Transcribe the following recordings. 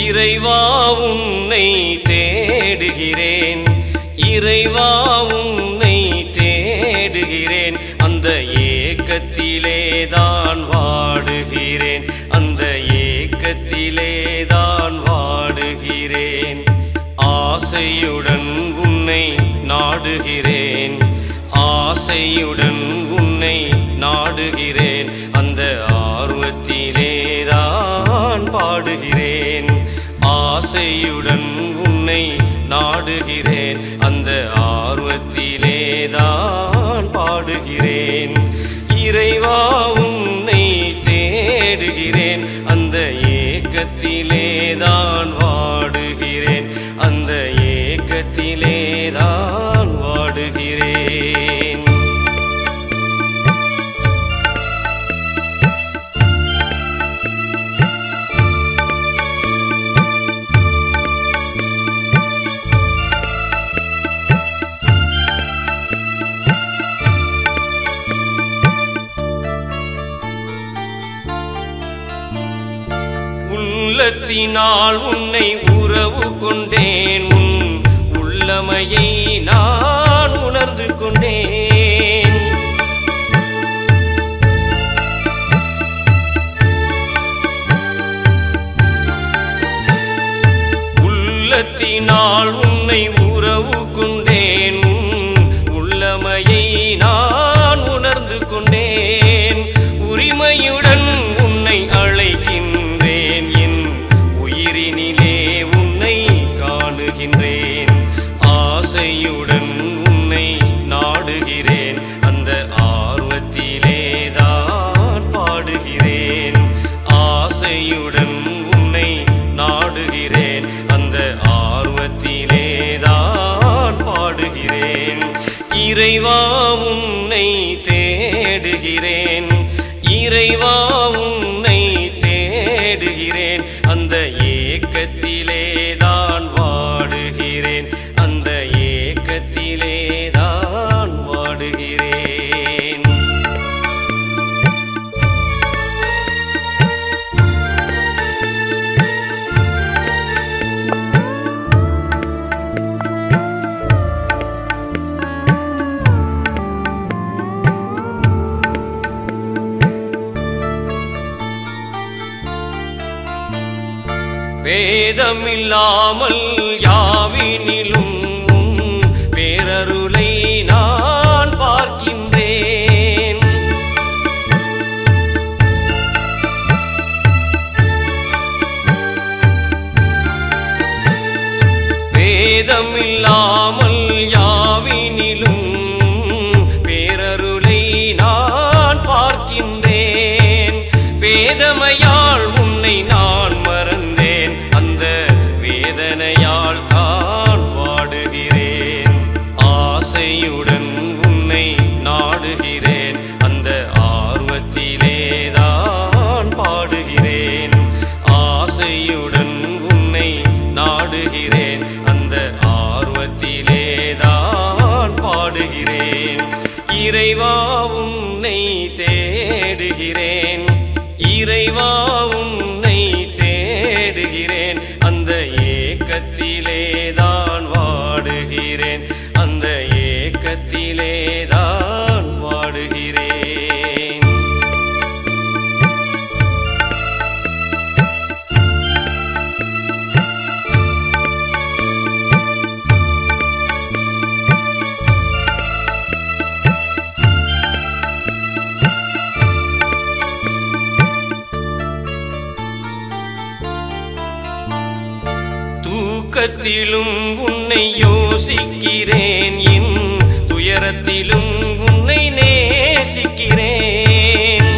இறைவா உன்னை தேடுகிறேன் இறைவா உன்னை தேடுகிறேன் அந்த ஏக்கத்திலே தான் வாடுகிறேன் அந்த ஏக்கத்திலே தான் வாடுகிறேன் ஆசையுடன் உன்னை நாடுகிறேன் ஆசையுடன் உன்னை நாடுகிறேன் அந்த ஆர்வத்திலே தான் பாடுகிறேன் ஆசையுடன் உன்னை நாடுகிறேன் அந்த ஆர்வத்திலே தான் பாடுகிறேன் இறைவா உன்னை தேடுகிறேன் அந்த ஏக்கத்திலே தான் வாடுகிறேன் அந்த ஏக்கத்திலே தான் வாடுகிறேன் உள்ளத்தினால் உன்னை உறவு கொண்டேன் உன் உள்ளமையை நான் உணர்ந்து கொண்டேன் உள்ளத்தினால் உன்னை உறவு கொண்டேன் உன் உள்ளமையை நான் உணர்ந்து கொண்டேன் உரிமையுடன் உன்னை அழைக்கின்றேன் என் உயிரினிலே உன்னை காணுகின்றேன் ஆசையுடன் உன்னை நாடுகிறேன் அந்த ஆர்வத்திலே தான் பாடுகிறேன் ஆசையுடன் உன்னை நாடுகிறேன் அந்த ஆர்வத்திலே தான் பாடுகிறேன் இறைவா உன்னை தேடுகிறேன் இறைவா உன்னை தேடுகிறேன் அந்த ஏக்கத்திலே தான் வாடுகிறேன் அந்த ஏக்கத்திலே தான் வாடுகிறேன் வேதமில்லாமல் யாவினிலும் உன் பேரருளை நான் பார்க்கின்றேன் வேதமில்லாமல் யாவினிலும் பேரருளை நான் பார்க்கின்றேன் வேதமையால் உன்னை நான் மறந்தேன் அந்த வேதனையால் தான் வாடுகிறேன் ஆசையுடன் உன்னை நாடுகிறேன் அந்த ஆர்வத்திலே தான் பாடுகிறேன் ஆசையுடன் உன்னை நாடுகிறேன் அந்த ஆர்வத்திலே தான் பாடுகிறேன் இறைவா உன்னை தேடுகிறேன் இறைவா உன்னை தேடுகிறேன் அந்த ஏக்கத்திலே தான் வாடுகிறேன் அந்த ஏக்கத்திலே தான் வாடுகிறேன் தூக்கத்திலும் உன்னை யோசிக்கிறேன் என் துயரத்திலும் உன்னை நேசிக்கிறேன்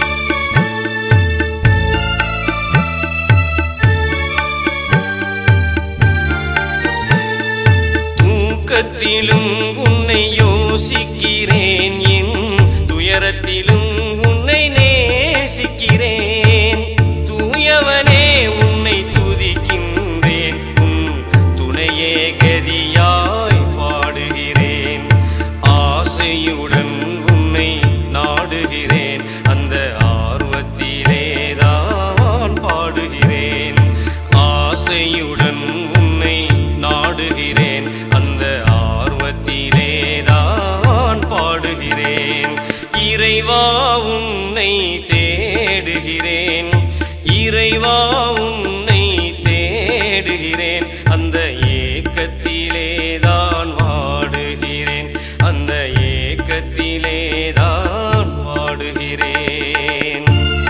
தூக்கத்திலும் உன்னை யோசிக்கிறேன் என் துயரத்திலும் உன்னை நேசிக்கிறேன் தூயவனே உன்னை துதிக்கின்றேன் உன் துணையே கதியாய் பாடுகிறேன் ஆசையுடன் உன்னை நாடுகிறேன் அந்த ஆர்வத்திலே தான் பாடுகிறேன் ஆசை இறைவா உன்னை தேடுகிறேன் அந்த ஏக்கத்திலே தான் வாடுகிறேன் அந்த ஏக்கத்திலே தான் வாடுகிறேன்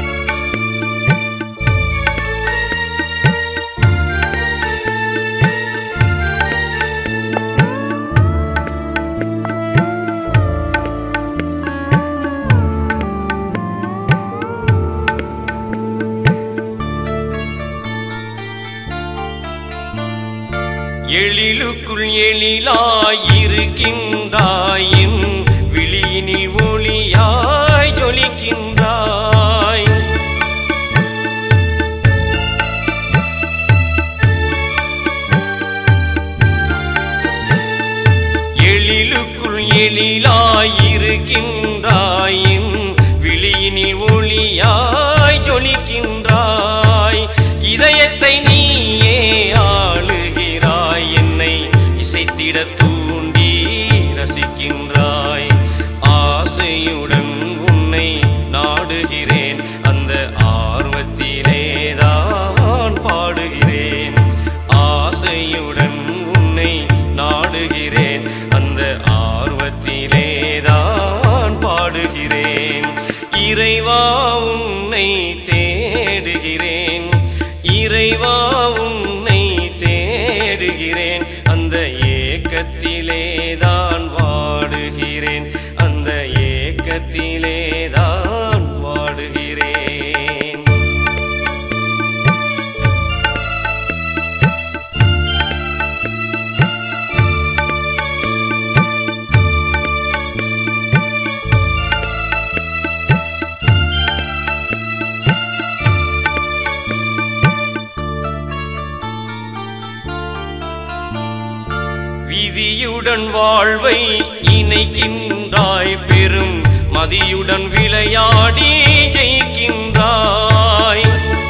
எழிலுக்குள் எழிலாயிருக்கின்றாய் என் விழியினில் ஒளியாய் ஜொலிக்கின்றாய் எழிலுக்குள் எழிலாயிருக்கின்றாய் என் விழியினில் ஒளியாய் ஜொலிக்கின்றாய் இதயத்தை நீயே ஆளுகிறாய் என்னை இசைத்திட தூண்டி ரசிக்கின்றாய் ஆசையுடன் உன்னை நாடுகிறேன் அந்த ஆர்வத்திலே தான் பாடுகிறேன் ஆசையுடன் உன்னை நாடுகிறேன் அந்த ஆர்வத்திலே தான் பாடுகிறேன் இறைவா உன்னை தேடுகிறேன் இறைவா உன்னை தேடுகிறேன் அந்த ஏக்கத்திலே தான் வாடுகிறேன் அந்த ஏக்கத்திலே தான் வாடுகிறேன் விதியுடன் வாழ்வை இணைக்கின்றாய் பெரும் மதியுடன் விளையாடி ஜெயிக்கின்றாய்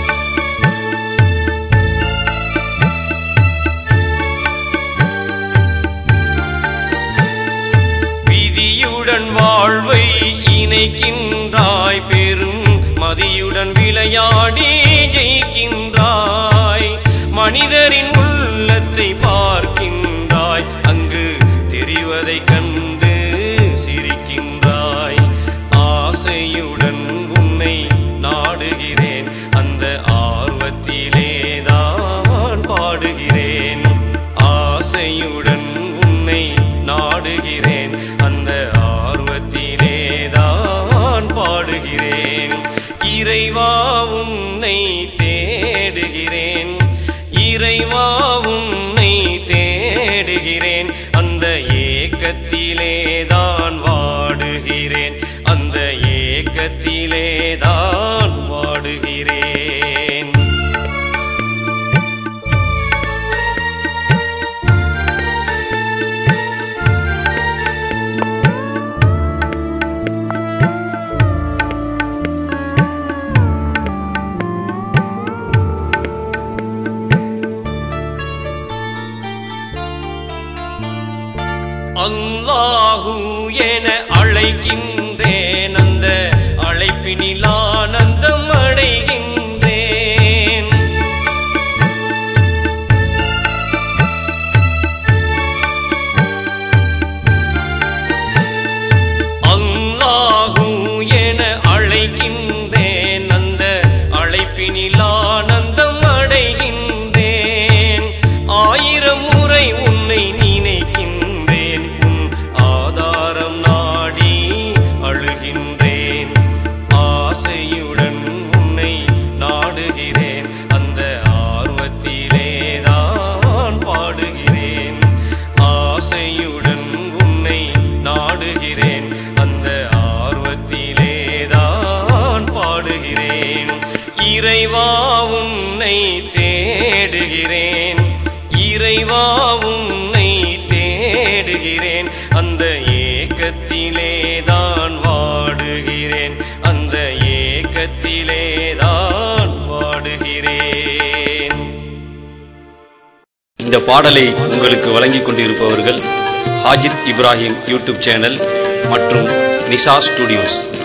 விதியுடன் வாழ்வை இணைக்கின்றாய் பெரும் மதியுடன் விளையாடி ஜெயிக்கின்றாய் மனிதரின் உள்ளத்தை பார்க்கின்றாய் அங்கு தெரிவதை கண்டு சிரிக்கின்றாய் ஆசையுடன் உன்னை நாடுகிறேன் அந்த ஆர்வத்திலே தான் பாடுகிறேன் ஆசையுடன் உன்னை நாடுகிறேன் அந்த ஆர்வத்திலே தான் பாடுகிறேன் இறைவா உன்னை தேடுகிறேன் இறைவா உன்னை தேடுகிறேன் அந்த ஏக்கத்திலே தான் வாடுகிறேன் அந்த ஏக்கத்திலே தான் வாடுகிறேன் அல்லாஹு என அழைக்கின்றேன் அந்த அழைப்பினில் ஆனந்தம் அடைகின்றேன் அல்லாஹு என அழைக்கின்றேன் அந்த அழைப்பினில் ஆனந்தம் அடைகின்றேன் ஆயிரம் முறை உன்னை நினைக்கின்றேன் உன் ஆதாரம் நாடி அழுகின்றேன் ஆசையுடன் உன்னை நாடுகிறேன் அந்த ஆர்வத்திலே தான் பாடுகிறேன் ஆசையுடன் உன்னை நாடுகிறேன் அந்த ஆர்வத்திலே தான் பாடுகிறேன் இறைவா உன்னை தேடுகிறேன் இறைவா உன்னை தேடுகிறேன் அந்த ஏக்கத்திலே தான் வாடுகிறேன் அந்த ஏக்கத்திலே தான் வாடுகிறேன் இந்த பாடலை உங்களுக்கு வழங்கிக் கொண்டிருப்பவர்கள் ஹாஜித் இப்ராஹிம் யூடியூப் சேனல் மற்றும் நிஷா ஸ்டுடியோஸ்